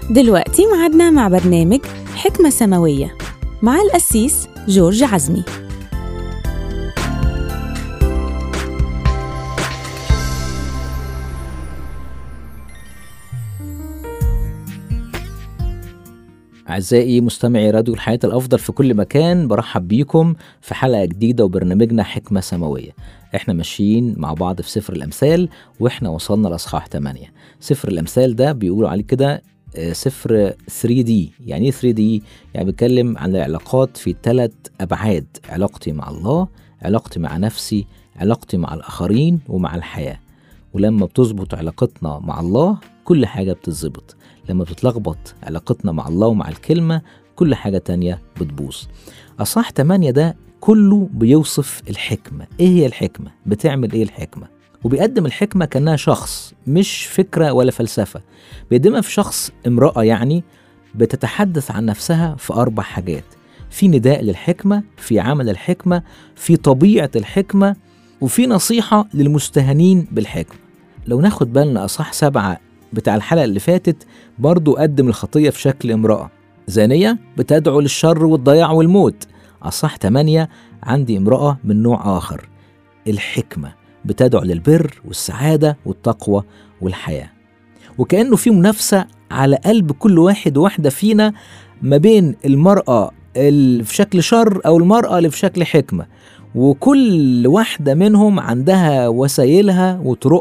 دلوقتي معادنا مع برنامج حكمة سماوية مع القسيس جورج عزمي أعزائي مستمعي راديو الحياة الأفضل في كل مكان برحب بيكم في حلقة جديدة وبرنامجنا حكمة سماوية احنا ماشيين مع بعض في سفر الأمثال واحنا وصلنا لأصحاح 8 سفر الأمثال ده بيقولوا عليه كده آه، سفر 3D يعني ايه 3D؟ يعني بيتكلم عن العلاقات في ثلاث أبعاد علاقتي مع الله علاقتي مع نفسي علاقتي مع الآخرين ومع الحياة ولما بتظبط علاقتنا مع الله كل حاجة بتتظبط لما بتتلخبط علاقتنا مع الله ومع الكلمة كل حاجة تانية بتبوظ أصح 8 ده كله بيوصف الحكمة إيه هي الحكمة؟ بتعمل إيه الحكمة؟ وبيقدم الحكمة كأنها شخص مش فكرة ولا فلسفة بيقدمها في شخص امرأة يعني بتتحدث عن نفسها في أربع حاجات في نداء للحكمة في عمل الحكمة في طبيعة الحكمة وفي نصيحة للمستهانين بالحكمة لو ناخد بالنا أصح سبعة بتاع الحلقة اللي فاتت برضو قدم الخطية في شكل امرأة زانية بتدعو للشر والضياع والموت أصح تمانية عندي امرأة من نوع آخر الحكمة بتدعو للبر والسعادة والتقوى والحياة وكأنه في منافسة على قلب كل واحد وواحدة فينا ما بين المرأة اللي في شكل شر أو المرأة اللي في شكل حكمة وكل واحدة منهم عندها وسائلها وطرقها